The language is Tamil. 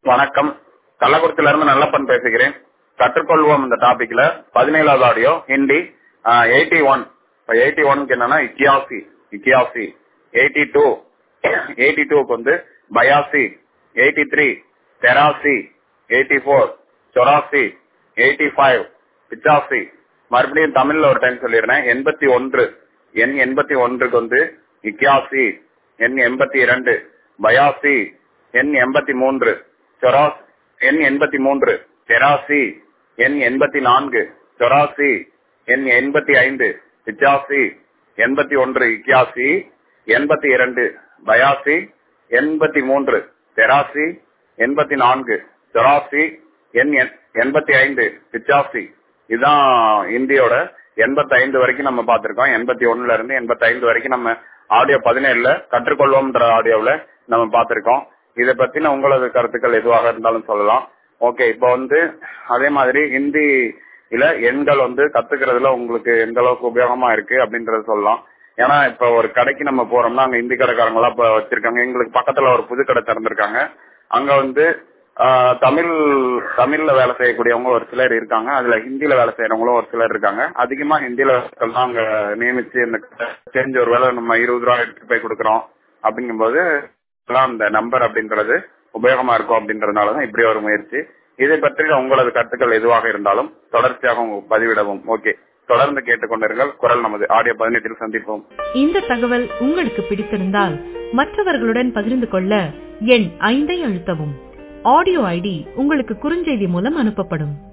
வணக்கம் கள்ளக்குறிச்சியில இருந்து நல்லப்பன் பேசுகிறேன் கற்றுக்கொள்வோம் இந்த டாபிக்ல பதினேழாவது audio Hindi eighty one eighty ஒன்க்கு என்னன்னா இக்கியாசி இக்கியாசி எயிட்டி டூ எயிட்டி டூக்கு வந்து பயாசி எயிட்டி த்ரீ தெராசி எயிட்டி ஃபோர் சொராசி எயிட்டி ஃபைவ் பிச்சாசி மறுபடியும் தமிழ்ல ஒரு டைம் சொல்லிடுறேன் எண்பத்தி ஒன்று எண் எண்பத்தி ஒன்றுக்கு வந்து இக்கியாசி எண் எண்பத்தி இரண்டு பயாசி எண் எண்பத்தி மூன்று சொராஸ் எண் எண்பத்தி மூன்று தெராசி எண் எண்பத்தி நான்கு சொராசி எண் எண்பத்தி ஐந்து பிச்சாசி எண்பத்தி ஒன்று இக்கியாசி எண்பத்தி இரண்டு பயாசி எண்பத்தி மூன்று தெராசி எண்பத்தி நான்கு சொராசி எண் எண்பத்தி ஐந்து பிச்சாசி இதுதான் இந்தியோட எண்பத்தி ஐந்து வரைக்கும் நம்ம பார்த்திருக்கோம் எண்பத்தி ஒண்ணுல இருந்து எண்பத்தி ஐந்து வரைக்கும் நம்ம ஆடியோ பதினேழுல கற்றுக்கொள்வோம்ன்ற ஆடியோவில் நம்ம பார்த்திருக்கோம் இதை பத்தின உங்களது கருத்துக்கள் எதுவாக இருந்தாலும் சொல்லலாம் ஓகே இப்போ வந்து அதே மாதிரி ஹிந்தியில எண்கள் வந்து கத்துக்கிறதுல உங்களுக்கு எந்த அளவுக்கு உபயோகமா இருக்கு அப்படின்றத சொல்லலாம் ஏன்னா இப்ப ஒரு கடைக்கு நம்ம போறோம்னா அங்க ஹிந்தி கடைக்காரங்க எல்லாம் இப்ப வச்சிருக்காங்க எங்களுக்கு பக்கத்துல ஒரு புது கடை திறந்திருக்காங்க அங்க வந்து தமிழ் தமிழ்ல வேலை செய்யக்கூடியவங்க ஒரு சிலர் இருக்காங்க அதுல ஹிந்தியில வேலை செய்யறவங்களும் ஒரு சிலர் இருக்காங்க அதிகமா ஹிந்தியில தான் அங்க நியமிச்சு இந்த தெரிஞ்ச ஒரு வேலை நம்ம இருபது ரூபா எடுத்து போய் கொடுக்குறோம் அப்படிங்கும்போது அந்த நம்பர் அப்படின்றது உபயோகமா இருக்கும் அப்படின்றதுனாலதான் இப்படி ஒரு முயற்சி இதை பற்றி உங்களது கருத்துக்கள் எதுவாக இருந்தாலும் தொடர்ச்சியாக பதிவிடவும் ஓகே தொடர்ந்து கேட்டுக்கொண்டிருங்கள் குரல் நமது ஆடியோ பதினெட்டில் சந்திப்போம் இந்த தகவல் உங்களுக்கு பிடித்திருந்தால் மற்றவர்களுடன் பகிர்ந்து கொள்ள எண் ஐந்தை அழுத்தவும் ஆடியோ ஐடி உங்களுக்கு குறுஞ்செய்தி மூலம் அனுப்பப்படும்